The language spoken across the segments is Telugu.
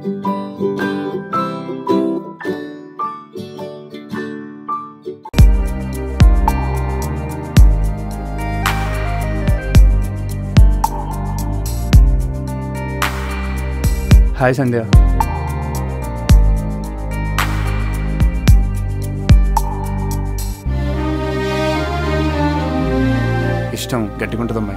హాయ్ సంధ్య ఇష్టం గట్టిగుంటుంది అమ్మాయి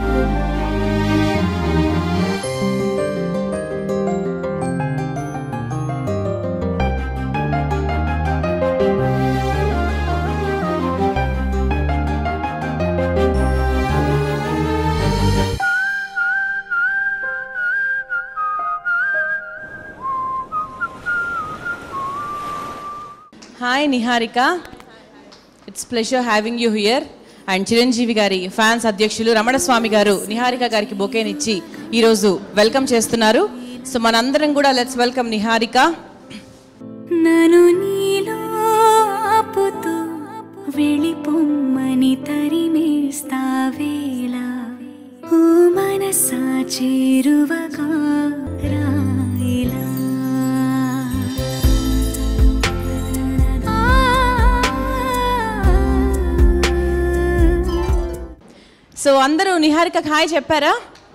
hi Niharika it's pleasure having you here and Chiranjeevi గారి ఫ్యాన్స్ అధ్యక్షులు రమణస్వామి గారు నిహారిక గారికి బొకేనిచ్చి ఈరోజు వెల్కమ్ చేస్తున్నారు సో మనందరం కూడా లెట్స్ వెల్కమ్ నిహారిక నను నీలో ఆపుతూ వెళ్ళిపోమ్మని తరిమేస్తావేలా ఓ మనసా చేరువగా రాయిలా సో అందరూ నిహారికకు హాయ్ చెప్పారా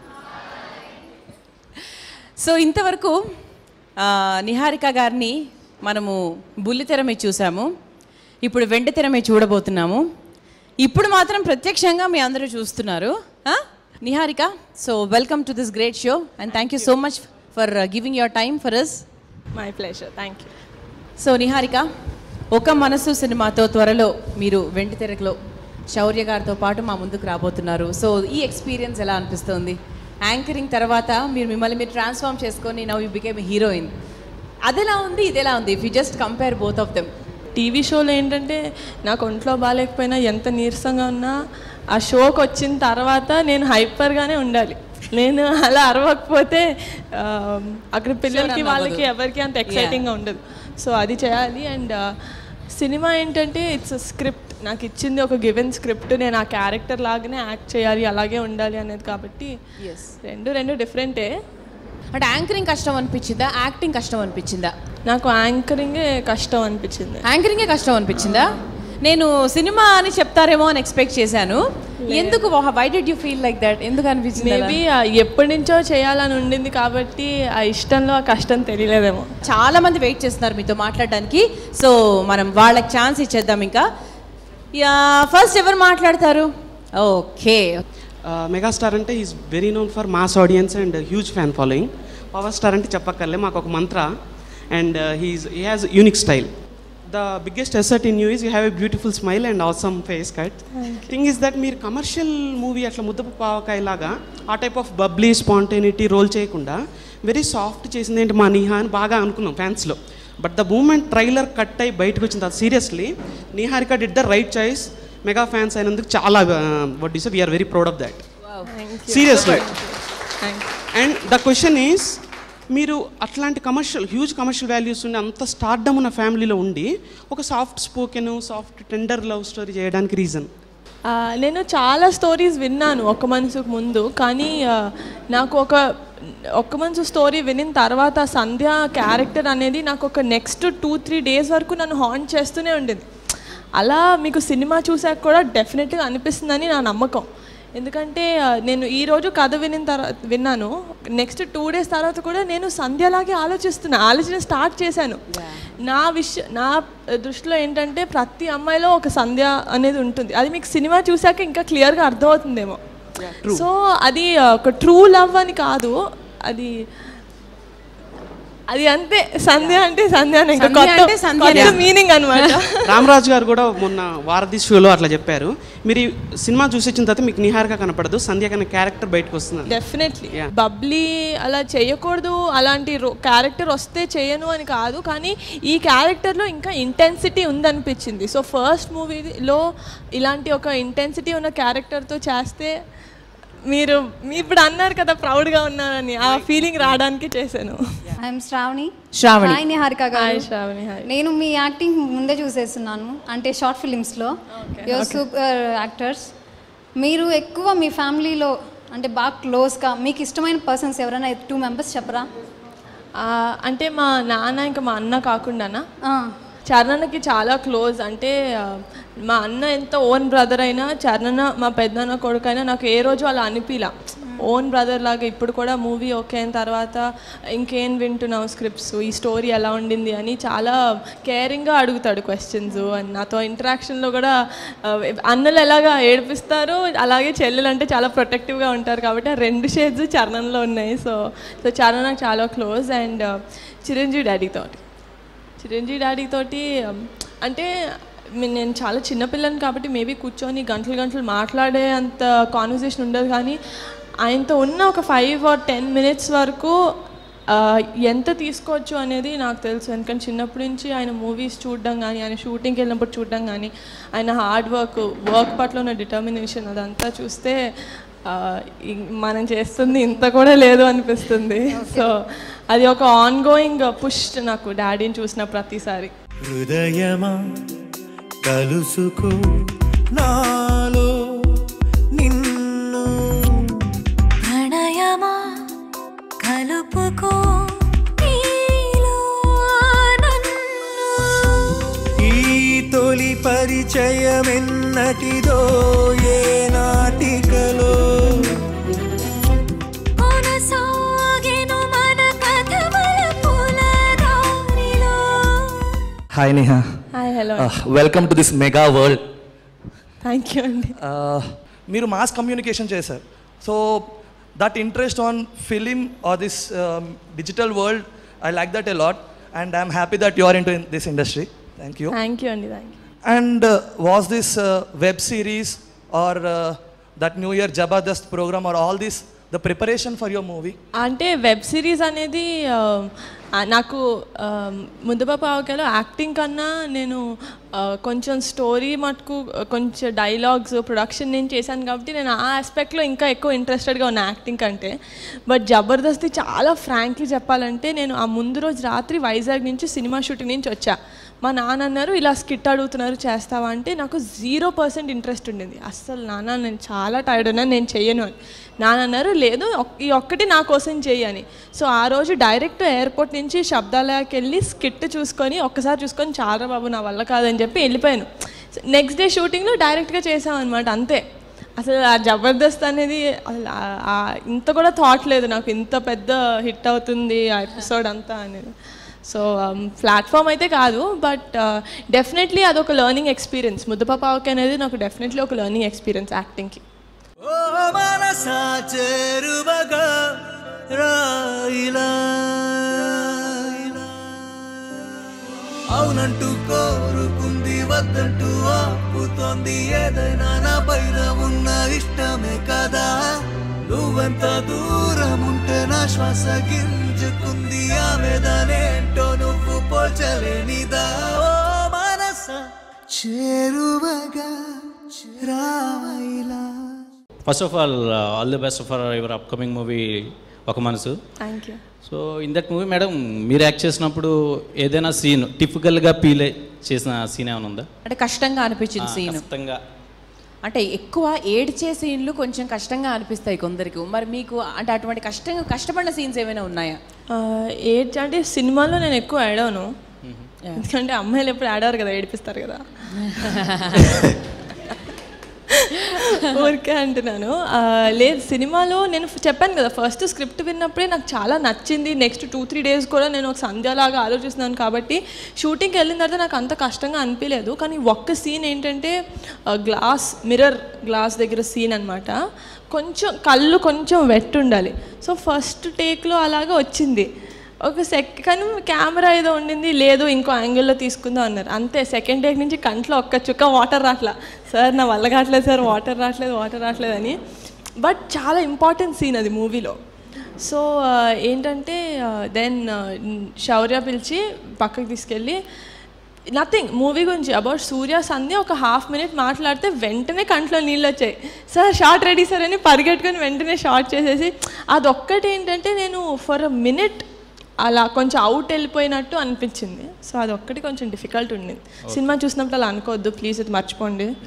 సో ఇంతవరకు ఆ, నిహారిక గారిని మనము బుల్లితెర మీద చూసాము ఇప్పుడు వెండి తెర మీద చూడబోతున్నాము ఇప్పుడు మాత్రం ప్రత్యక్షంగా మీ అందరూ చూస్తున్నారు ఆ? Niharika so welcome to this great show and thank you so much for giving your time for us my pleasure thank you so Niharika Oka Manasu సినిమాతో త్వరలో మీరు వెండి తెరలో శౌర్య గారితో పాటు మా ముందుకు రాబోతున్నారు సో ఈ ఎక్స్పీరియన్స్ ఎలా అనిపిస్తుంది యాంకరింగ్ తర్వాత మీరు మిమ్మల్ని మీరు ట్రాన్స్ఫార్మ్ చేసుకొని నవ్ యూ బికేమ్ హీరోయిన్ అదెలా ఉంది ఇదెలా ఉంది if you just compare both of them TV షోలో ఏంటంటే నాకు ఒంట్లో బాగాలేకపోయినా ఎంత నీరసంగా ఉన్నా ఆ షోకి వచ్చిన తర్వాత నేను హైపర్గానే ఉండాలి నేను అలా అరవకపోతే ఆ, అక్కడ పిల్లలకి Sure వాళ్ళకి అవ్వదు. ఎవరికి అంత ఎక్సైటింగ్గా ఉండదు సో అది చేయాలి అండ్ సినిమా ఏంటంటే ఇట్స్ స్క్రిప్ట్ నాకు ఇచ్చింది ఒక గివెన్ స్క్రిప్ట్ నేను ఆ క్యారెక్టర్ లాగానే యాక్ట్ చేయాలి అలాగే ఉండాలి అనేది కాబట్టి ఎస్ రెండు రెండు డిఫరెంటే అంటే యాంకరింగ్ కష్టం అనిపించిందా యాక్టింగ్ కష్టం అనిపించిందా నాకు యాంకరింగే కష్టం అనిపించింది యాంకరింగే కష్టం అనిపించిందా నేను సినిమా అని చెప్తారేమో అని ఎక్స్పెక్ట్ చేశాను ఎందుకు why did you feel like that ఎందుకు అనిపించింది అలా? మేబీ ఎప్పటి నుంచో చేయాలని ఉండింది కాబట్టి ఆ ఇష్టంలో ఆ కష్టం తెలియలేదేమో చాలా మంది వెయిట్ చేస్తున్నారు మీతో మాట్లాడడానికి సో మనం వాళ్ళకి ఛాన్స్ ఇచ్చేద్దాం ఇంకా యా ఫస్ట్ ఎవరు మాట్లాడతారు ఓకే మెగాస్టార్ అంటే is very known for mass audience and huge fan following power star అంటే చెప్పక్కర్లే మాకు ఒక మంత్ర and he's he has unique style the biggest asset in you is you have a beautiful smile and awesome face cut thing is that మీరు కమర్షియల్ మూవీ అట్లా ముద్దపు పావకాయలాగా ఆ type of bubbly spontaneity role చేయకుండా వెరీ సాఫ్ట్ చేసింది ఏంటి మా నిహా అని బాగా అనుకున్నాం ఫ్యాన్స్లో but the moment trailer cut అయి బయటకు వచ్చిన తర్వాత seriously Niharika did the right choice mega fans అయినందుకు చాలా what is we're very proud of that seriously and the question is మీరు అట్లాంటి కమర్షియల్ హ్యూజ్ కమర్షియల్ వాల్యూస్ ఉండి అంత స్టార్డమ్ ఉన్న ఫ్యామిలీలో ఉండి ఒక soft spoken soft tender love story చేయడానికి రీజన్ ఆ, నేను చాలా స్టోరీస్ విన్నాను ఒక మనసుకు ముందు కానీ ఆ, నాకు ఒక ఒక్క మనసు స్టోరీ వినిన తర్వాత సంధ్య క్యారెక్టర్ అనేది నాకు ఒక నెక్స్ట్ టూ త్రీ డేస్ వరకు నన్ను హాంట్ చేస్తూనే ఉండేది అలా మీకు సినిమా చూసాక కూడా డెఫినెట్గా అనిపిస్తుందని నా నమ్మకం ఎందుకంటే ఆ, నేను ఈరోజు కథ వినిన తర్వాత విన్నాను నెక్స్ట్ టూ డేస్ తర్వాత కూడా నేను సంధ్యలాగే ఆలోచిస్తున్నా ఆలోచన స్టార్ట్ చేశాను నా విష నా దృష్టిలో ఏంటంటే ప్రతి అమ్మాయిలో ఒక సంధ్య అనేది ఉంటుంది అది మీకు సినిమా చూసాక ఇంకా క్లియర్గా అర్థమవుతుందేమో సో అది ఆ, ఒక ట్రూ లవ్ అని కాదు అది అది అంతే సంధ్య అంటే సంధ్య అనే ఇంకా సంధ్య అంటే సంధ్యనే. మీనింగ్ అనమాట రామరాజు గారు కూడా మొన్న వారధి షోలో అట్లా చెప్పారు మీరు ఈ సినిమా చూసి వచ్చిన తర్వాత మీకు నిహారిక కనపడదు సంధ్య కన్నా క్యారెక్టర్ బయటకు వస్తుంది డెఫినెట్లీ Yeah. బబ్లీ అలా చేయకూడదు అలాంటి క్యారెక్టర్ వస్తే చేయను అని కాదు కానీ ఈ క్యారెక్టర్లో ఇంకా ఇంటెన్సిటీ ఉందనిపించింది సో ఫస్ట్ మూవీలో ఇలాంటి ఒక ఇంటెన్సిటీ ఉన్న క్యారెక్టర్తో చేస్తే మీరు మీ ఇప్పుడు అన్నారు కదా ప్రౌడ్గా ఉన్నారని ఆ ఫీలింగ్ రావడానికి చేశాను I'm Sravani Sravani. Hi Niharika hi గారు శ్రావణి హాయ్ నేను మీ యాక్టింగ్ ముందే చూసేస్తున్నాను అంటే షార్ట్ ఫిలిమ్స్లో యువర్ సూపర్ యాక్టర్స్ మీరు ఎక్కువ మీ ఫ్యామిలీలో అంటే బాగా క్లోజ్గా మీకు ఇష్టమైన పర్సన్స్ ఎవరైనా టూ మెంబర్స్ చెప్పరా ఆ, అంటే మా నాన్న ఇంకా మా అన్న కాకుండానా ఆ, చరణ్కి చాలా క్లోజ్ అంటే ఆ, మా అన్న ఎంత ఓన్ బ్రదర్ అయినా చరణ్ మా పెద్దన్న కొడుకైనా నాకు ఏ రోజు అలా అనిపిలా ఓన్ బ్రదర్ లాగా ఇప్పుడు కూడా మూవీ ఓకే అయిన తర్వాత ఇంకేం వింటున్నావు స్క్రిప్ట్స్ ఈ స్టోరీ ఎలా ఉండింది అని చాలా కేరింగ్గా అడుగుతాడు క్వశ్చన్స్ అండ్ నాతో ఇంటరాక్షన్లో కూడా ఆ, అన్నలు ఎలాగా ఏడిపిస్తారు అలాగే చెల్లెలు అంటే చాలా ప్రొటెక్టివ్గా ఉంటారు కాబట్టి ఆ రెండు షేడ్స్ చరణంలో ఉన్నాయి సో సో చరణ్ నాకు చాలా క్లోజ్ అండ్ చిరంజీవి డాడీ తోటి చిరంజీవి డాడీ తోటి um, అంటే మీ- నేను చాలా చిన్నపిల్లని కాబట్టి మేబీ కూర్చొని గంటలు గంటలు మాట్లాడే అంత కాన్వర్జేషన్ ఉండదు కానీ ఆయనతో ఉన్న ఒక ఫైవ్ ఆర్ టెన్ మినిట్స్ వరకు ఆ, ఎంత తీసుకోవచ్చు అనేది నాకు తెలుసు ఎందుకంటే చిన్నప్పటి నుంచి ఆయన మూవీస్ చూడడం కానీ ఆయన షూటింగ్కి వెళ్ళినప్పుడు చూడడం కానీ ఆయన హార్డ్ వర్క్ వర్క్ పట్ల ఉన్న డిటర్మినేషన్ అదంతా చూస్తే ఆ, ఇ- మనం చేస్తుంది ఇంత కూడా లేదు అనిపిస్తుంది సో అది ఒక ఆన్ గోయింగ్ పుష్ నాకు డాడీని చూసిన ప్రతిసారి హృదయమా కలుసుకో నాలో నిన్ను ప్రణయమా కలుపుకో నీలో నన్ను ఈ తొలి పరిచయమెన్నటిదో ఏ నాటికలో కొనసాగెను మన కథ మలుపుల దారిలో hi Neha hi hello welcome to this mega world thank you అండి మీరు మాస్ కమ్యూనికేషన్ చేశారు so that interest on film or this digital world I like that a lot and I'm happy that you are into this industry thank you thank you అండి thank you and was this web series or that new year Jabardasth program or all this the preparation for your movie అంటే వెబ్ సిరీస్ అనేది ఆ, ఆ, నాకు ఆ, ముద్దపప్పు ఆవకాయలో యాక్టింగ్ కన్నా నేను ఆ, కొంచెం స్టోరీ మటుకు ఆ, కొంచెం డైలాగ్స్ ప్రొడక్షన్ నేను చేశాను కాబట్టి నేను ఆ ఆస్పెక్ట్లో ఇంకా ఎక్కువ ఇంట్రెస్టెడ్గా ఉన్న యాక్టింగ్ కంటే బట్ జబర్దస్తి చాలా ఫ్రాంక్లీ చెప్పాలంటే నేను ఆ ముందు రోజు రాత్రి వైజాగ్ నుంచి సినిమా షూటింగ్ నుంచి వచ్చా మా నాన్న అన్నారు ఇలా స్కిట్ అడుగుతున్నారు చేస్తావా అంటే నాకు జీరో పర్సెంట్ ఇంట్రెస్ట్ ఉండింది అస్సలు నాన్న నేను చాలా టైర్డ్ ఉన్నాను నేను చెయ్యను అని నాన్న అన్నారు లేదు ఒక్- ఈ ఒక్కటి నా కోసం చెయ్యి అని సో ఆ రోజు డైరెక్ట్ ఎయిర్పోర్ట్ నుంచి శబ్దాలయాకి వెళ్ళి స్కిట్ చూసుకొని ఒక్కసారి చూసుకొని చాలా బాబు నా వల్ల కాదని చెప్పి వెళ్ళిపోయాను నెక్స్ట్ డే షూటింగ్లో డైరెక్ట్గా చేసామన్నమాట అంతే అసలు ఆ జబర్దస్త్ అనేది అసలు ఆ- ఆ ఇంత కూడా థాట్ లేదు నాకు ఇంత పెద్ద హిట్ అవుతుంది ఆ ఎపిసోడ్ అంతా అనేది సో ప్లాట్ఫామ్ అయితే కాదు బట్ డెఫినెట్లీ అదొక లెర్నింగ్ ఎక్స్పీరియన్స్ ముద్దపపావకి అనేది నాకు డెఫినెట్లీ ఒక లెర్నింగ్ ఎక్స్పీరియన్స్ యాక్టింగ్కి ఓ మనసా చేరువగా రాయిలా అవునంటూ కోరుకుంది వద్దంటూ ఆపుతోంది ఏదైనా నా పైన ఉన్న ఇష్టమే కదా నువ్వెంత దూరం ఉంటే నా శ్వాస గింజుకుంది ఆమెదనేంటో నువ్వు పోల్చలేనిదా ఓ మనసా చేరువగా రాయిలా first of all all the best for your upcoming movie Oka Manasu thank you so in that movie madam మీరు యాక్ట్ చేసినప్పుడు ఏదైనా సీన్ టిపికల్గా ఫీల్ చేసిన సీన్ ఏమైనా ఉందా అంటే కష్టంగా అనిపించింది సీన్ ఖచ్చితంగా అంటే ఎక్కువ ఏడ్చే సీన్లు కొంచెం కష్టంగా అనిపిస్తాయి కొందరికి మరి మీకు అంటే అటువంటి కష్టంగా కష్టపడిన సీన్స్ ఏమైనా ఉన్నాయా ఏడ్చ అంటే సినిమాలో నేను ఎక్కువ ఆడాను ఎందుకంటే అమ్మాయిలు ఎప్పుడు ఆడారు కదా ఏడిపిస్తారు కదా ఊరికే అంటున్నాను ఆ, లేదు సినిమాలో నేను చెప్పాను కదా ఫస్ట్ స్క్రిప్ట్ విన్నప్పుడే నాకు చాలా నచ్చింది నెక్స్ట్ టూ త్రీ డేస్ కూడా నేను ఒక సంధ్యలాగా ఆలోచిస్తున్నాను కాబట్టి షూటింగ్కి వెళ్ళిన తర్వాత నాకు అంత కష్టంగా అనిపించలేదు కానీ ఒక్క సీన్ ఏంటంటే గ్లాస్ మిర్రర్ గ్లాస్ దగ్గర సీన్ అనమాట కొంచెం కళ్ళు కొంచెం వెట్ ఉండాలి సో ఫస్ట్ టేక్లో అలాగా వచ్చింది ఒక సెక్ కానీ కెమెరా ఏదో ఉండింది లేదు ఇంకో యాంగిల్లో తీసుకుందాం అన్నారు అంతే సెకండ్ టేక్ నుంచి కంట్లో ఒక్క చుక్క వాటర్ రాట్లా సార్ నా వల్ల కావట్లేదు సార్ వాటర్ రావట్లేదు వాటర్ రావట్లేదు అని బట్ చాలా ఇంపార్టెంట్ సీన్ అది మూవీలో సో ఏంటంటే దెన్ శౌర్య పిలిచి పక్కకి తీసుకెళ్ళి నథింగ్ మూవీ గురించి అబౌట్ సూర్య సంధ్య ఒక హాఫ్ మినిట్ మాట్లాడితే వెంటనే కంట్లో నీళ్ళు వచ్చాయి సార్ షార్ట్ రెడీ సార్ అని పరిగెట్టుకొని వెంటనే షార్ట్ చేసేసి అదొక్కటి ఏంటంటే నేను ఫర్ అ మినిట్ అలా కొంచెం అవుట్ వెళ్ళిపోయినట్టు అనిపించింది సో అదొక్కటి కొంచెం డిఫికల్ట్ ఉండింది సినిమా చూసినప్పుడు అలా అనుకోవద్దు ప్లీజ్ ఇది మర్చిపోండి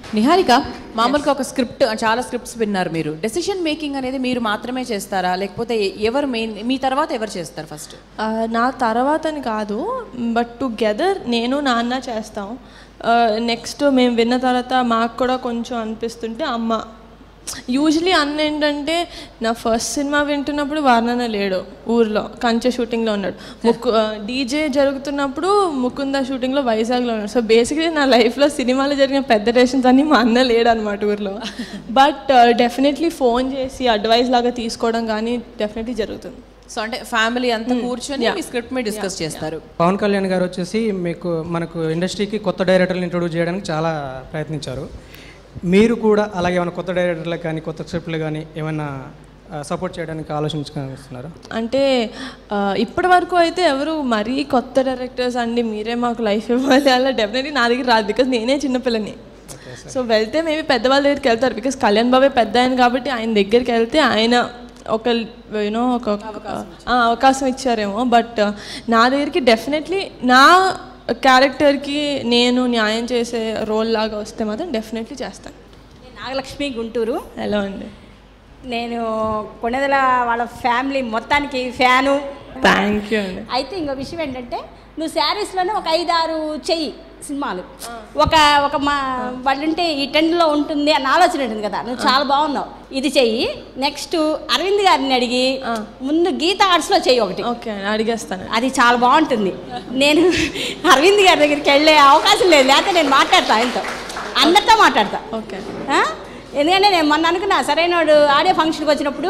నిహారిక మామూలుగా ఒక స్క్రిప్ట్ చాలా స్క్రిప్ట్స్ విన్నారు మీరు డెసిషన్ మేకింగ్ అనేది మీరు మాత్రమే చేస్తారా లేకపోతే ఎవరు మెయిన్ మీ తర్వాత ఎవరు చేస్తారు ఫస్ట్ ఆ, నా తర్వాత అని కాదు బట్ టుగెదర్ నేను నాన్న చేస్తాం నెక్స్ట్ మేము విన్న తర్వాత మాకు కూడా కొంచెం అనిపిస్తుంటే అమ్మ యూజువలీ అన్న ఏంటంటే నా ఫస్ట్ సినిమా వింటున్నప్పుడు వర్ణన లేడు ఊర్లో కంచె షూటింగ్లో ఉన్నాడు ముక్కు డీజే జరుగుతున్నప్పుడు ముకుంద షూటింగ్లో వైజాగ్లో ఉన్నాడు సో బేసిక్లీ నా లైఫ్లో సినిమాలో జరిగిన పెద్ద డెసిషన్స్ అన్నీ మా అన్న లేడు అనమాట ఊర్లో బట్ డెఫినెట్లీ ఫోన్ చేసి అడ్వైస్ లాగా తీసుకోవడం కానీ డెఫినెట్లీ జరుగుతుంది సో అంటే ఫ్యామిలీ అంతా కూర్చొని మీ స్క్రిప్ట్ మీద డిస్కస్ చేస్తారు పవన్ కళ్యాణ్ గారు వచ్చేసి మీకు మనకు ఇండస్ట్రీకి కొత్త డైరెక్టర్లు ఇంట్రొడ్యూస్ చేయడానికి చాలా ప్రయత్నించారు మీరు కూడా అలాగే ఏమైనా కొత్త డైరెక్టర్లకు కానీ కొత్త స్క్రిప్ట్లు కానీ ఏమైనా సపోర్ట్ చేయడానికి ఆలోచించుకొస్తున్నారు అంటే ఆ, ఇప్పటి వరకు అయితే ఎవరు మరీ కొత్త డైరెక్టర్స్ అండి మీరే మాకు లైఫ్ ఇవ్వాలి అలా డెఫినెట్లీ నా దగ్గర రాదు బికాజ్ నేనే చిన్నపిల్లని సో వెళ్తే మేబీ పెద్దవాళ్ళ దగ్గరికి వెళ్తారు బికాజ్ కళ్యాణ్ బాబే పెద్ద ఆయన కాబట్టి ఆయన దగ్గరికి వెళ్తే ఆయన ఒక యూనో ఒక ఆ, అవకాశం ఇచ్చారేమో బట్ నా దగ్గరికి డెఫినెట్లీ నా క్యారెక్టర్కి నేను న్యాయం చేసే రోల్ లాగా వస్తే మాత్రం డెఫినెట్లీ చేస్తాను నాగలక్ష్మి గుంటూరు హలో అండి నేను కొణెదల వాళ్ళ ఫ్యామిలీ మొత్తానికి ఫ్యాను థ్యాంక్ యూ అండి అయితే ఇంకో విషయం ఏంటంటే నువ్వు శారీస్లోనే ఒక ఐదారు చెయ్యి సినిమాలు ఒక ఒక మా వాళ్ళంటే ఈ ట్రెండ్లో ఉంటుంది అన్న ఆలోచన ఉంటుంది కదా నువ్వు చాలా బాగున్నావు ఇది చెయ్యి నెక్స్ట్ అరవింద్ గారిని అడిగి ముందు గీత ఆర్ట్స్లో చెయ్యి ఒకటి ఓకే అడిగేస్తాను అది చాలా బాగుంటుంది నేను అరవింద్ గారి దగ్గరికి వెళ్ళే అవకాశం లేదు లేకపోతే నేను మాట్లాడతా ఆయనతో అందరితో మాట్లాడతా ఓకే ఆ? ఎందుకంటే నేను మొన్న అనుకున్నా సరైనోడు ఆడియో ఫంక్షన్కి వచ్చినప్పుడు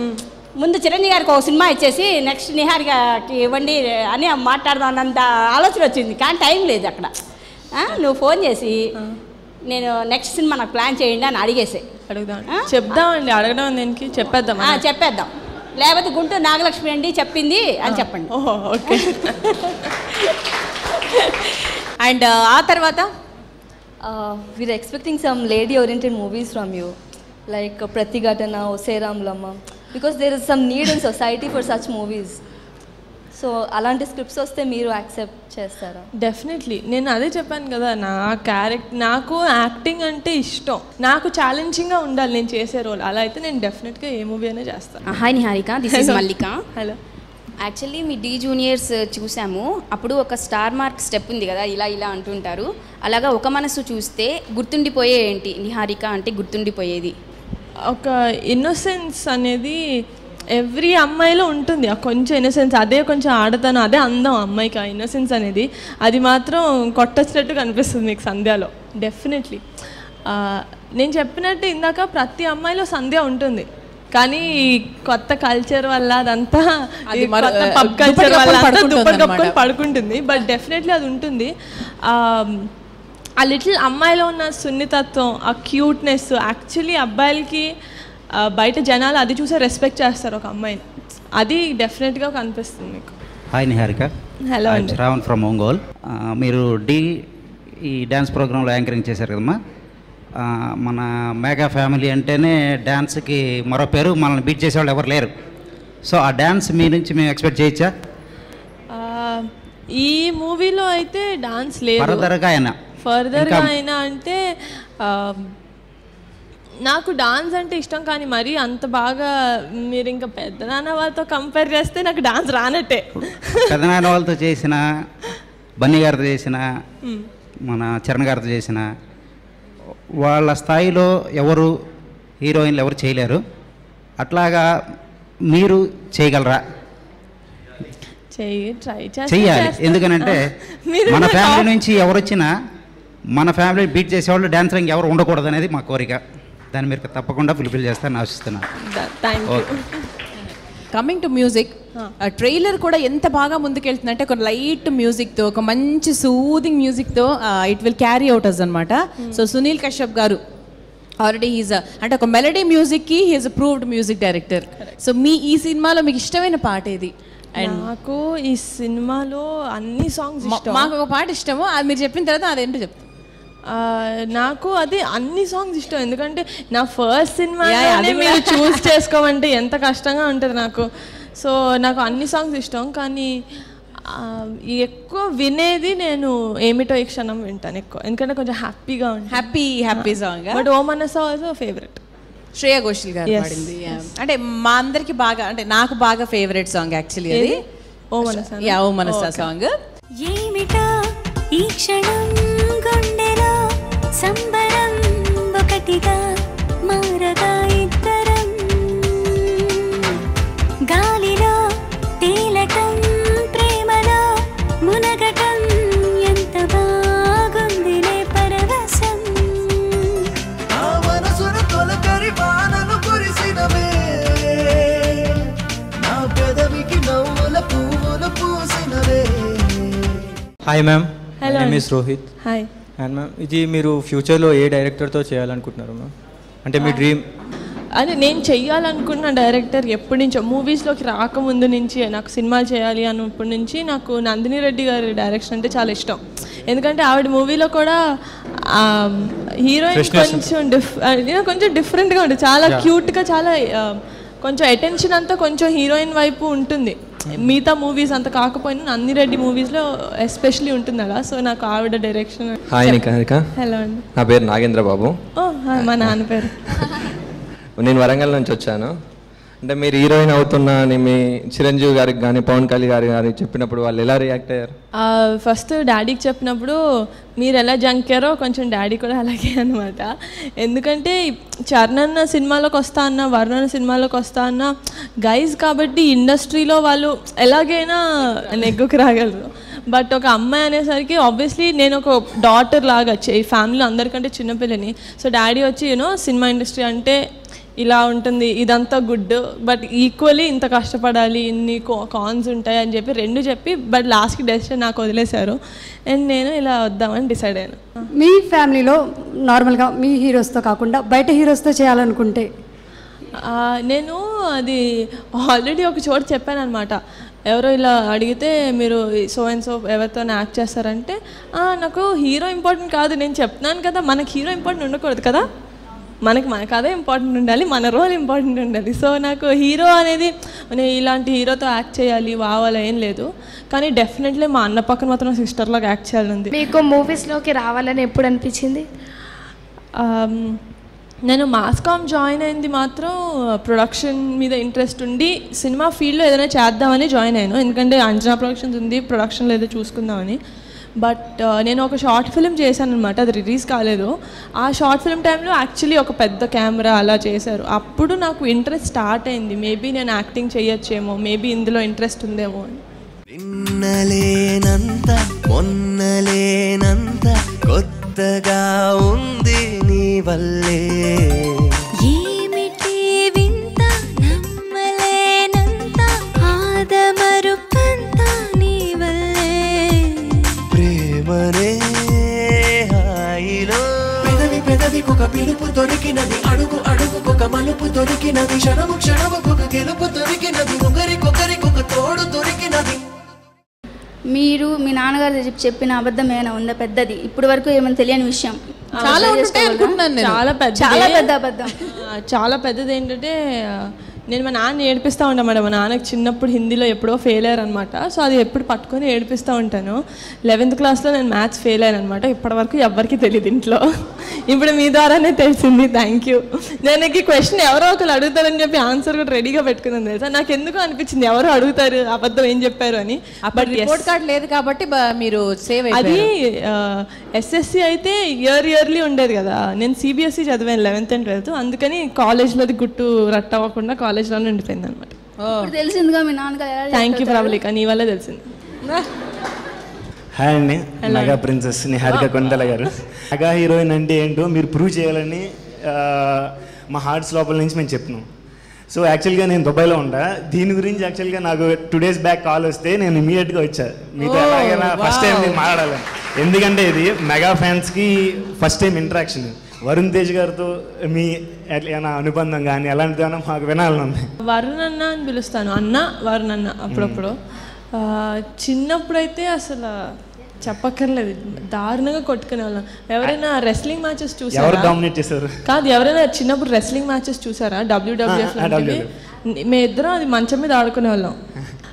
ముందు చిరంజీవి గారికి ఒక సినిమా ఇచ్చేసి నెక్స్ట్ నిహారికకి ఇవ్వండి అని మాట్లాడదాం అన్నంత ఆలోచన వచ్చింది కానీ టైం లేదు అక్కడ ఆ? నువ్వు ఫోన్ చేసి నేను నెక్స్ట్ సినిమా నాకు ప్లాన్ చేయండి అని అడిగేసే అడుగుదాం చెప్దామండి అడగడం దేనికి చెప్పేద్దాం ఆ, చెప్పేద్దాం లేకపోతే గుంటూరు నాగలక్ష్మి అండి చెప్పింది అని చెప్పండి ఓహో ఓకే అండ్ ఆ తర్వాత Uh, we're expecting some lady oriented movies from you, like uh, Pratigatana or Seram Lama, because there is some need in society for such movies. So అలాంటి స్క్రిప్ట్స్ వస్తే మీరు యాక్సెప్ట్ చేస్తారా డెఫినెట్లీ నేను అదే చెప్పాను కదా నా క్యారెక్టర్ నాకు యాక్టింగ్ అంటే ఇష్టం నాకు ఛాలెంజింగ్గా ఉండాలి నేను చేసే రోల్ అలా అయితే నేను డెఫినెట్గా ఏ మూవీ అయినా చేస్తాను hi Niharika this is Hello. Mallika hello actually మీ డీ జూనియర్స్ చూసాము అప్పుడు ఒక స్టార్ మార్క్ స్టెప్ ఉంది కదా ఇలా ఇలా అంటుంటారు అలాగా ఒక మనసు చూస్తే గుర్తుండిపోయే ఏంటి నిహారిక అంటే గుర్తుండిపోయేది ఒక ఇన్నోసెన్స్ అనేది ఎవ్రీ అమ్మాయిలో ఉంటుంది ఆ కొంచెం ఇన్నోసెన్స్ అదే కొంచెం ఆడతాను అదే అందం అమ్మాయికి ఆ ఇన్నోసెన్స్ అనేది అది మాత్రం కొట్టొచ్చినట్టు కనిపిస్తుంది మీకు సంధ్యలో డెఫినెట్లీ నేను చెప్పినట్టు ఇందాక ప్రతి అమ్మాయిలో సంధ్య ఉంటుంది కానీ ఈ కొత్త కల్చర్ వల్ల అదంతా అది ఈ మరి, కొత్త ఆ, పబ్ దుప్పటి కల్చర్ వల్ల కప్పుకొని అంతా పడుకుంటుంది దుప్పటి కప్పుకొని అన్నమాట. పడుకుంటుంది బట్ డెఫినెట్లీ అది ఉంటుంది ఆ, ఆ లిటిల్ అమ్మాయిలో ఉన్న సున్నితత్వం ఆ క్యూట్నెస్ యాక్చువల్లీ అబ్బాయిలకి ఆ, బయట జనాలు అది చూసే రెస్పెక్ట్ చేస్తారు ఒక అమ్మాయిని అది డెఫినెట్గా కనిపిస్తుంది మీకు హాయ్ నిహారిక Hello I'm అండి. శ్రావణ్ ఫ్రమ్ ఒంగోల్ ఆ, మీరు డి ఈ డ్యాన్స్ ప్రోగ్రాంలో యాంకరింగ్ చేశారు కదమ్మా ఆ, మన మెగా ఫ్యామిలీ అంటేనే డ్యాన్స్కి మరో పేరు మనల్ని బీట్ చేసేవాళ్ళు ఎవరు లేరు సో ఆ డ్యాన్స్ మీ నుంచి మేము ఎక్స్పెక్ట్ చేయొచ్చా ఆ, ఈ మూవీలో అయితే డాన్స్ లేదు ఫర్దర్గా అయినా ఫర్దర్గా ఇంకా- అయినా అంటే ఆ, నాకు డాన్స్ అంటే ఇష్టం కానీ మరీ అంత బాగా మీరు ఇంకా పెద్ద నాన్న వాళ్ళతో కంపేర్ చేస్తే నాకు డాన్స్ రానట్టే పెదనాయన వాళ్ళతో చేసిన బన్నీ గారితో చేసిన మ్. మన చరణ్ గారితో చేసిన వాళ్ళ స్థాయిలో ఎవరు హీరోయిన్లు ఎవరు చేయలేరు అట్లాగా మీరు చేయగలరా చెయ్యి ట్రై చెయ్యాలి ఎందుకనంటే మన ఫ్యామిలీ నుంచి ఎవరు వచ్చినా మన ఫ్యామిలీ బీట్ చేసేవాళ్ళు డాన్సర్ ఇంకెవరు ఉండకూడదు అనేది మా కోరిక దాన్ని మీరు తప్పకుండా ఫుల్ఫిల్ చేస్తారని ఆశిస్తున్నాను thank you okay coming to music trailer కూడా ఎంత బాగా ముందుకెళ్తుందంటే ఒక లైట్ మ్యూజిక్తో ఒక మంచి సూదింగ్ మ్యూజిక్తో it will carry out us అనమాట సో సునీల్ కశ్యప్ గారు ఆల్రెడీ హీజ్ అంటే ఒక మెలడీ మ్యూజిక్కి he is approved music director so మీ ఈ సినిమాలో మీకు ఇష్టమైన పాట ఏది అండ్ నాకు ఈ సినిమాలో అన్ని సాంగ్స్ ఇష్టం మాకు ఒక పాట ఇష్టము అది మీరు చెప్పిన తర్వాత అదేంటో చెప్తాం ఆ, నాకు అది అన్ని సాంగ్స్ ఇష్టం ఎందుకంటే నా ఫస్ట్ సినిమా Yeah, yeah, అది మీరు కూడా. చూస్ చేసుకోమంటే ఎంత కష్టంగా ఉంటుంది నాకు సో నాకు అన్ని సాంగ్స్ ఇష్టం కానీ ఆ, ఎక్కువ వినేది నేను ఏమిటో ఈ క్షణం వింటాను ఎక్కువ ఎందుకంటే కొంచెం హ్యాపీగా ఉంటుంది హ్యాపీ హ్యాపీ సాంగ్ బట్ ఓ మనస ఆల్సో ఫేవరెట్ శ్రేయ ఘోషల్ గారు Yes, పాడింది yes. అంటే మా అందరికి బాగా అంటే నాకు బాగా ఫేవరెట్ సాంగ్ యాక్చువల్లీ అది ఏది? ఓ మనసా యా ఓ మనసా Okay. సాంగ్ ఏమిటో ఈ క్షణం గుండెలో సంబరం ఒకటిగా మారగా ఇద్దరం గాలిలో తేలటం ప్రేమలో మునగటం ఎంత బాగుందిలే పరవశం ఆ మనసున తొలకరి వానలు కురిసినవే నా పెదవికి నవ్వుల పువ్వులు పూసినవే హాయ్ మ్యామ్ Hello నేమ్ అండి. Is Rohit hi and ma'am ఇది మీరు ఫ్యూచర్లో ఏ డైరెక్టర్తో చేయాలనుకుంటున్నారు మ్యామ్ అంటే మీ డ్రీమ్ అది నేను చెయ్యాలనుకున్న డైరెక్టర్ ఎప్పటి నుంచో మూవీస్లోకి రాకముందు నుంచి నాకు సినిమాలు చేయాలి అన్నప్పటి నుంచి నాకు నందిని రెడ్డి గారి డైరెక్షన్ అంటే చాలా ఇష్టం ఎందుకంటే ఆవిడ మూవీలో కూడా హీరోయిన్ Freshness కొంచెం డిఫ్ ఆ, కొంచెం డిఫరెంట్గా ఉంటుంది చాలా Yeah. క్యూట్గా చాలా ఆ, కొంచెం అటెన్షన్ అంతా కొంచెం హీరోయిన్ వైపు ఉంటుంది మిగతా మూవీస్ అంత కాకపోయినా నందిని రెడ్డి మూవీస్లో ఎస్పెషలీ ఉంటుంది అలా సో నాకు ఆవిడ డైరెక్షన్ హాయ్ నికారిక హలో అండి నా పేరు నాగేంద్ర బాబు ఓ హాయ్ మా నాన్న పేరు నేను వరంగల్ నుంచి వచ్చాను అంటే మీరు హీరోయిన్ అవుతున్నా అని మీ చిరంజీవి గారికి కానీ పవన్ కళ్యాణ్ గారికి కానీ చెప్పినప్పుడు వాళ్ళు ఎలా రియాక్ట్ అయ్యారు ఫస్ట్ డాడీకి చెప్పినప్పుడు మీరు ఎలా జంకారో కొంచెం డాడీ కూడా అలాగే అనమాట ఎందుకంటే చరణ్ సినిమాలోకి వస్తా అన్న వర్ణన్ సినిమాలోకి వస్తా అన్న గైజ్ కాబట్టి ఇండస్ట్రీలో వాళ్ళు ఎలాగైనా నెగ్గుకు రాగలరు బట్ ఒక అమ్మాయి అనేసరికి ఆబ్వియస్లీ నేను ఒక డాటర్ లాగా ఈ ఫ్యామిలీలో అందరికంటే చిన్నపిల్లని సో డాడీ వచ్చి యూనో సినిమా ఇండస్ట్రీ అంటే ఇలా ఉంటుంది ఇదంతా గుడ్ బట్ ఈక్వల్లీ ఇంత కష్టపడాలి ఇన్ని కాన్స్ ఉంటాయి అని చెప్పి రెండు చెప్పి బట్ లాస్ట్కి డెసిషన్ నాకు వదిలేశారు అండ్ నేను ఇలా వద్దామని డిసైడ్ అయ్యాను మీ ఫ్యామిలీలో నార్మల్గా మీ హీరోస్తో కాకుండా బయట హీరోస్తో చేయాలనుకుంటే ఆ, నేను అది ఆల్రెడీ ఒక చోట చెప్పాను అనమాట ఎవరో ఇలా అడిగితే మీరు సో అండ్ సో ఎవరితో యాక్ట్ చేస్తారంటే "ఆ, నాకు హీరో ఇంపార్టెంట్ కాదు నేను చెప్తున్నాను కదా మనకి హీరో ఇంపార్టెంట్ ఉండకూడదు కదా మనకి మన కథ ఇంపార్టెంట్ ఉండాలి మన రోల్ ఇంపార్టెంట్ ఉండాలి సో నాకు హీరో అనేది నేను ఇలాంటి హీరోతో యాక్ట్ చేయాలి వావాలా ఏం లేదు కానీ డెఫినెట్లీ మా అన్న పక్కన మాత్రం సిస్టర్లాగా యాక్ట్ చేయాలని ఉంది మీకు మూవీస్లోకి రావాలని ఎప్పుడు అనిపించింది ఆమ్, నేను మాస్కామ్ జాయిన్ అయింది మాత్రం ప్రొడక్షన్ మీద ఇంట్రెస్ట్ ఉండి సినిమా ఫీల్డ్లో ఏదైనా చేద్దామని జాయిన్ అయ్యాను ఎందుకంటే అంజనా ప్రొడక్షన్స్ ఉంది ప్రొడక్షన్లో ఏదో చూసుకుందామని బట్ నేను ఒక షార్ట్ ఫిల్మ్ చేశాను అనమాట అది రిలీజ్ కాలేదు ఆ షార్ట్ ఫిల్మ్ టైంలో యాక్చువల్లీ ఒక పెద్ద కెమెరా అలా చేశారు అప్పుడు నాకు ఇంట్రెస్ట్ స్టార్ట్ అయింది మేబీ నేను యాక్టింగ్ చేయొచ్చేమో మేబీ ఇందులో ఇంట్రెస్ట్ ఉందేమో అని నిన్నలేనంత మొన్నలేనంత కొత్తగా ఉంది నీ వల్లే ఏమిటి వింత నమ్మలేనంత ఆదమరుపంత నీ వల్లే ప్రేమనే హాయిలో పెదవి పెదవికొక పిలుపు దొరికినది అడుగు అడుగుకొక మలుపు దొరికినది క్షణము క్షణముకొక గెలుపు దొరికినది ఒకరికొకరికొక తోడు దొరికినది మీరు మీ నాన్నగారు చెప్- చెప్పిన అబద్ధం ఏమైనా ఉందా పెద్దది ఇప్పటి వరకు ఏమైనా తెలియని విషయం చాలా షేర్ ఉంటాయి చేసుకోగలరా? అనుకుంటున్నాను నేను. చాలా పెద్ద చాలా పెద్ద అబద్ధం చాలా పెద్దది ఏంటంటే ఆ, నేను మా నాన్న ఏడిపిస్తూ ఉంటాను మేడం మా నాన్నకి చిన్నప్పుడు హిందీలో ఎప్పుడో ఫెయిల్ అయ్యారు అనమాట సో అది ఎప్పుడు పట్టుకొని ఏడిపిస్తూ ఉంటాను లెవెన్త్ క్లాస్లో నేను మ్యాథ్స్ ఫెయిల్ అయ్యాను అనమాట ఇప్పటివరకు ఎవ్వరికి తెలియదు ఇంట్లో ఇప్పుడు మీ ద్వారానే తెలిసింది థ్యాంక్ యూ నేను ఈ క్వశ్చన్ ఎవరో ఒకరు అడుగుతారని చెప్పి ఆన్సర్ కూడా రెడీగా పెట్టుకున్నాను తెలుసా నాకు ఎందుకు అనిపించింది ఎవరు అడుగుతారు అబద్ధం ఏం చెప్పారు అని అప్పుడు రిపోర్ట్ కార్డ్ లేదు కాబట్టి బ- మీరు సేవ్ అది అయిపోయారు ఎస్ఎస్సి అయితే ఇయర్ ఇయర్లీ ఉండేది కదా నేను సిబిఎస్ఈ చదివాను లెవెన్త్ అండ్ ట్వెల్త్ అందుకని కాలేజ్లోది గుట్టు రట్ అవ్వకుండా కాలేజ్లోనే ఉండిపోయింది అనమాట ఇప్పుడు తెలిసిందిగా మీ నాన్నగారు ఎలా థ్యాంక్ యూ చెప్తారు? ప్రబలిక నీ వల్లే తెలిసింది హాయ్ అండి Hello. మెగా ప్రిన్సెస్ నిహారిక కొండల గారు మెగా హీరోయిన్ అంటే ఏంటో మీరు ప్రూవ్ చేయాలని ఆ, మా హార్ట్స్ లోపల నుంచి మేము చెప్తున్నాం సో యాక్చువల్గా నేను దుబాయ్లో ఉంటా దీని గురించి యాక్చువల్గా నాకు టూ డేస్ బ్యాక్ కాల్ వస్తే నేను ఇమీడియట్గా వచ్చా మీతో Oh, ఎలాగైనా ఫస్ట్ టైం wow. నేను మాట్లాడాలని ఎందుకంటే ఇది మెగా ఫ్యాన్స్కి first time interaction Varun Tej గారితో మీ ఏమైనా అనుబంధం కానీ ఎలాంటిదైనా మాకు వినాలని ఉంది వరుణ్ అన్న అని పిలుస్తాను అన్న వరుణ్ అన్న అప్పుడప్పుడు ఆ, చిన్నప్పుడైతే అసలు చెప్పక్కర్లేదు దారుణంగా కొట్టుకునే వాళ్ళం ఎవరైనా రెస్లింగ్ మ్యాచెస్ ఎవరు చూసారా డామినేట్ చేశారు కాదు ఎవరైనా చిన్నప్పుడు రెస్లింగ్ మ్యాచెస్ చూసారా డబ్ల్యూడబ్ల్యూఎఫ్ ఆ, ఆ, లాంటివి WWF. మేము ఇద్దరం అది మంచం మీద ఆడుకునే వాళ్ళం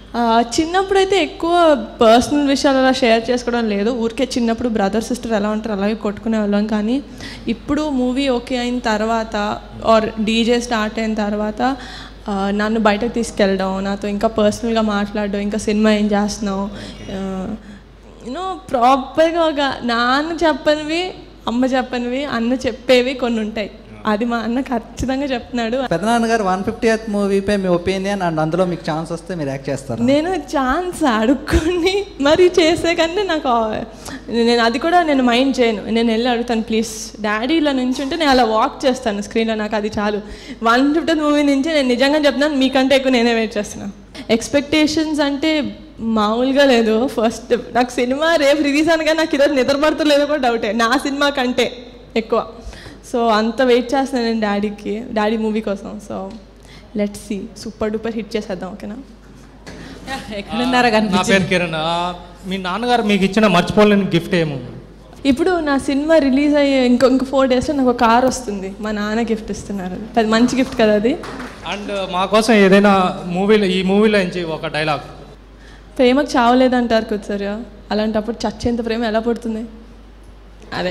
ఆ, చిన్నప్పుడైతే ఎక్కువ పర్సనల్ విషయాలు అలా షేర్ చేసుకోవడం లేదు ఊరికే చిన్నప్పుడు బ్రదర్ సిస్టర్ ఎలా ఉంటారు అలాగే కొట్టుకునే వాళ్ళం కానీ ఇప్పుడు మూవీ ఓకే అయిన తర్వాత ఆర్ డీజే స్టార్ట్ అయిన తర్వాత ఆ, నన్ను బయటకు తీసుకెళ్ళడం నాతో ఇంకా పర్సనల్గా మాట్లాడడం ఇంకా సినిమా ఏం చేస్తున్నావు యూనో ప్రాపర్గా ఒక నాన్న చెప్పనివి అమ్మ చెప్పనివి అన్న చెప్పేవి కొన్ని ఉంటాయి అది మా అన్న ఖచ్చితంగా చెప్తున్నాడు పెదనాన్నగారు వన్ ఫిఫ్టీ ఎత్ మూవీపై మీ ఒపీనియన్ అండ్ అందులో మీకు ఛాన్స్ వస్తే మీరు యాక్ట్ చేస్తారు నేను ఛాన్స్ అడుక్కొని మరి చేసే కంటే నాకు ఆ- నేను అది కూడా నేను మైండ్ చేయను నేను వెళ్ళి అడుగుతాను ప్లీజ్ డాడీ ఇలా నుంచి ఉంటే నేను అలా వాక్ చేస్తాను స్క్రీన్లో నాకు అది చాలు వన్ ఫిఫ్టీ మూవీ నుంచి నేను నిజంగా చెప్తున్నాను మీకంటే ఎక్కువ నేనే వెయిట్ చేస్తున్నాను ఎక్స్పెక్టేషన్స్ అంటే మామూలుగా లేదు ఫస్ట్ నాకు సినిమా రేపు రిలీజ్ అనగా నాకు ఈరోజు నిద్రపడతలేదో కూడా డౌటే నా సినిమా కంటే ఎక్కువ సో అంత వెయిట్ చేస్తున్నాను నేను డాడీకి డాడీ మూవీ కోసం so let's see super duper hit చేసేద్దాం ఓకేనా ఎక్కడున్నారో నా పేరు కనిపించింది కిరణ్ ఆ, మీ నాన్నగారు మీకు ఇచ్చిన మర్చిపోలేని గిఫ్ట్ ఏమో ఇప్పుడు నా సినిమా రిలీజ్ అయ్యే ఇంకో ఇంకో ఫోర్ డేస్లో నాకు ఒక కార్ వస్తుంది మా నాన్న గిఫ్ట్ ఇస్తున్నారు అది మంచి గిఫ్ట్ కదా అది అండ్ మా కోసం ఏదైనా మూవీలో ఈ మూవీలో నుంచి ఒక డైలాగ్ ప్రేమకు చావలేదంటారు కొద్దిసారి అలాంటప్పుడు చచ్చేంత ప్రేమ ఎలా పుడుతుంది అదే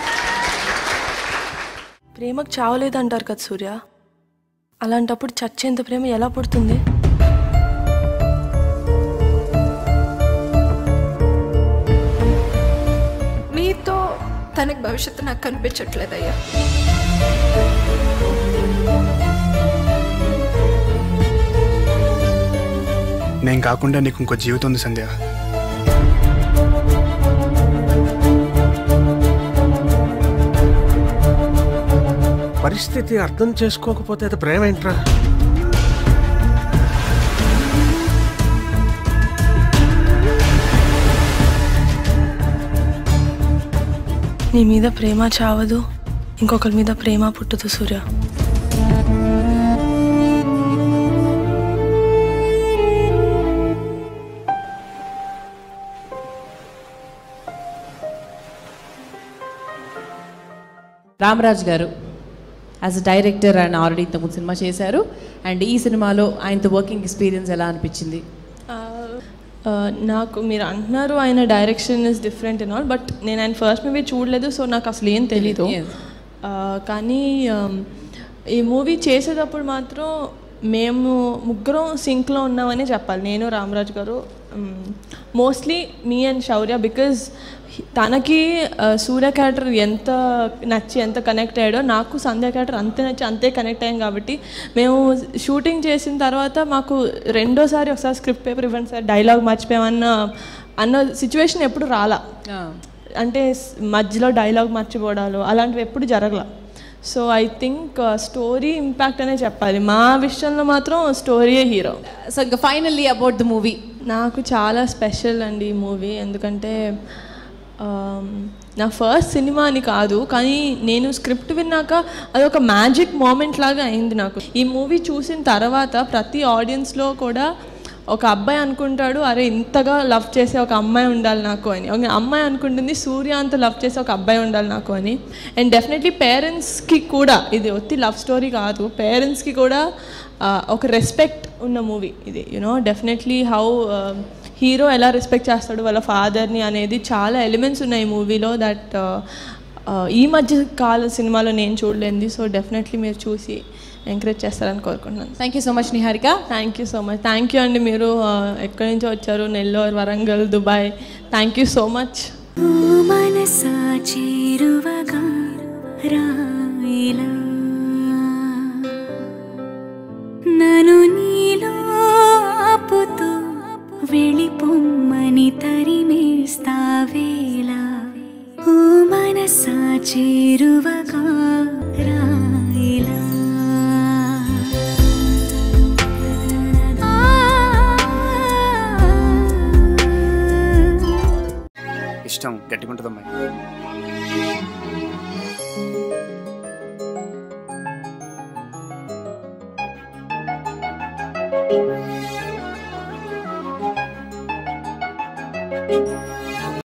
ప్రేమకు చావలేదంటారు కదా సూర్య అలాంటప్పుడు చచ్చేంత ప్రేమ ఎలా పుడుతుంది మీతో తనకి భవిష్యత్తు నాకు కనిపించట్లేదయ్యా నేను కాకుండా నీకు ఇంకో జీవితం ఉంది సంధ్య పరిస్థితి అర్థం చేసుకోకపోతే అది ప్రేమ ఏంట్రా నీ మీద ప్రేమ చావదు ఇంకొకరి మీద ప్రేమ పుట్టదు Surya Ramaraj garu as a director and already ఇంతకుముందు సినిమా చేశారు అండ్ ఈ సినిమాలో ఆయనతో వర్కింగ్ ఎక్స్పీరియన్స్ ఎలా అనిపించింది ఆ, నాకు మీరు అంటున్నారు ఆయన direction is different and all but నేను ఆయన ఫస్ట్ మూవీ చూడలేదు సో నాకు అసలు ఏం తెలీదు ఆ, కానీ ఆమ్, ఈ మూవీ చేసేటప్పుడు మాత్రం మేము ముగ్గురం సింక్లో ఉన్నామని చెప్పాలి నేను రామరాజ్ గారు మోస్ట్లీ మీ అండ్ శౌర్య బికాజ్ తనకి ఆ, సూర్య క్యారెక్టర్ ఎంత నచ్చి ఎంత కనెక్ట్ అయ్యాడో నాకు సంధ్య క్యారెక్టర్ అంతే నచ్చి అంతే కనెక్ట్ అయ్యాం కాబట్టి మేము షూటింగ్ చేసిన తర్వాత మాకు రెండోసారి ఒకసారి స్క్రిప్ట్ పేపర్ ఇవ్వండి సార్ డైలాగ్ మర్చిపోయామన్న అన్న సిచ్యువేషన్ ఎప్పుడు రాలా అంటే స్- మధ్యలో డైలాగ్ మర్చిపోవడాలు అలాంటివి ఎప్పుడు జరగల so I think story impact అనే చెప్పాలి మా విషయంలో మాత్రం స్టోరీయే హీరో సో ఇంకా ఫైనల్లీ అబౌట్ ద మూవీ నాకు చాలా స్పెషల్ అండి ఈ మూవీ ఎందుకంటే ఆమ్, నా ఫస్ట్ సినిమా అని కాదు కానీ నేను స్క్రిప్ట్ విన్నాక అది ఒక మ్యాజిక్ మూమెంట్ లాగా అయింది నాకు ఈ మూవీ చూసిన తర్వాత ప్రతి ఆడియన్స్లో కూడా ఒక అబ్బాయి అనుకుంటాడు అరే ఇంతగా లవ్ చేసే ఒక అమ్మాయి ఉండాలి నాకు అని ఒక అమ్మాయి అనుకుంటుంది సూర్య అంత లవ్ చేసే ఒక అబ్బాయి ఉండాలి నాకు అని అండ్ డెఫినెట్లీ పేరెంట్స్కి కూడా ఇది ఒత్తి లవ్ స్టోరీ కాదు పేరెంట్స్కి కూడా ఆ, ఒక రెస్పెక్ట్ ఉన్న మూవీ ఇది యునో డెఫినెట్లీ హౌ హీరో ఎలా రెస్పెక్ట్ చేస్తాడు వాళ్ళ ఫాదర్ని అనేది చాలా ఎలిమెంట్స్ ఉన్నాయి ఈ మూవీలో దట్ ఈ మధ్య కాల సినిమాలో నేను చూడలేంది సో డెఫినెట్లీ మీరు చూసి ఎంకరేజ్ చేస్తారని కోరుకుంటున్నాను thank you so much Niharika thank you so much thank you అండి మీరు ఆ, ఎక్కడి నుంచో వచ్చారు Nellore Warangal Dubai thank you so much మనసా చేరువగా రాయిలా నన్ను నీలో ఆపుతూ వెళ్ళిపోమ్మని తరిమేస్తావేలా ఓ మనసా చేరువగా రాయిలా ఇష్టం గట్టిగుంటుందమ్మాయి ఆ